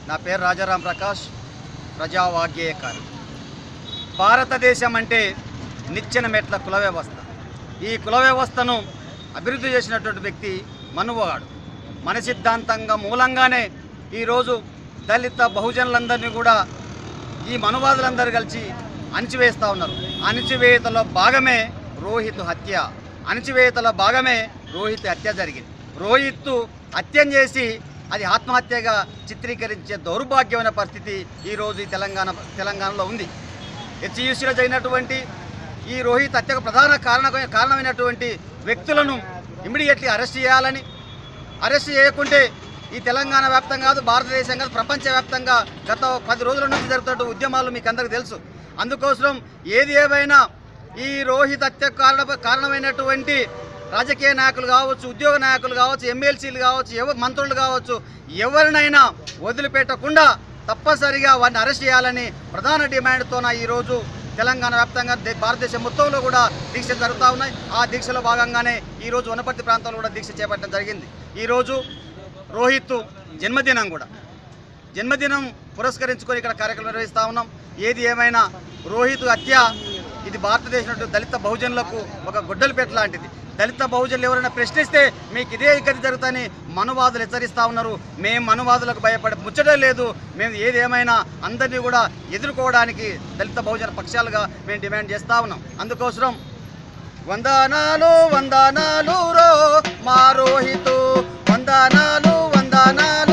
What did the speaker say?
నా పేరు రాజారాం ప్రకాష్ ప్రజావాగ్యేయకారు భారతదేశం అంటే నిచ్చెన మెట్ల కుల వ్యవస్థ ఈ కుల వ్యవస్థను అభివృద్ధి చేసినటువంటి వ్యక్తి మనువగాడు మన సిద్ధాంతంగా మూలంగానే ఈరోజు దళిత బహుజనులందరినీ కూడా ఈ మనువాదులందరూ కలిసి అణిచివేస్తూ ఉన్నారు అణిచివేతలో భాగమే రోహిత్ హత్య అణిచివేతలో భాగమే రోహిత్ హత్య జరిగింది రోహిత్ హత్యం చేసి అది ఆత్మహత్యగా చిత్రీకరించే దౌర్భాగ్యమైన పరిస్థితి ఈరోజు ఈ తెలంగాణ తెలంగాణలో ఉంది హెచ్ఈసీలో జరిగినటువంటి ఈ రోహిత్ హత్యకు ప్రధాన కారణ కారణమైనటువంటి వ్యక్తులను ఇమీడియట్లీ అరెస్ట్ చేయాలని అరెస్ట్ చేయకుంటే ఈ తెలంగాణ వ్యాప్తంగా కాదు భారతదేశం కాదు ప్రపంచవ్యాప్తంగా గత పది రోజుల నుంచి జరుగుతున్న ఉద్యమాలు మీకు అందరికీ తెలుసు అందుకోసం ఏది ఏమైనా ఈ రోహిత్ హత్య కారణ కారణమైనటువంటి రాజకీయ నాయకులు కావచ్చు ఉద్యోగ నాయకులు కావచ్చు ఎమ్మెల్సీలు కావచ్చు ఎవ మంత్రులు కావచ్చు ఎవరినైనా వదిలిపెట్టకుండా తప్పనిసరిగా వారిని అరెస్ట్ చేయాలని ప్రధాన డిమాండ్తోన ఈరోజు తెలంగాణ వ్యాప్తంగా దే- భారతదేశం మొత్తంలో కూడా దీక్షలు జరుగుతూ ఉన్నాయి ఆ దీక్షలో భాగంగానే ఈరోజు వనపర్తి ప్రాంతంలో కూడా దీక్ష చేపట్టడం జరిగింది ఈరోజు రోహిత్ జన్మదినం కూడా జన్మదినం పురస్కరించుకొని ఇక్కడ కార్యక్రమం నిర్వహిస్తూ ఉన్నాం ఏది ఏమైనా రోహిత్ హత్య ఇది భారతదేశంలో దళిత బహుజనులకు ఒక గుడ్డలపేట లాంటిది దళిత బహుజనులు ఎవరైనా ప్రశ్నిస్తే మీకు ఇదే గతి జరుగుతుందని మనువాదులు హెచ్చరిస్తూ ఉన్నారు మేము మనువాదులకు భయపడే ముచ్చటే లేదు మేము ఏది ఏమైనా అందరినీ కూడా ఎదుర్కోవడానికి దళిత బహుజన పక్షాలుగా మేము డిమాండ్ చేస్తూ ఉన్నాం అందుకోసం వందనాలు వందనాలు రో మా రోహితు వందనాలు వందనాలు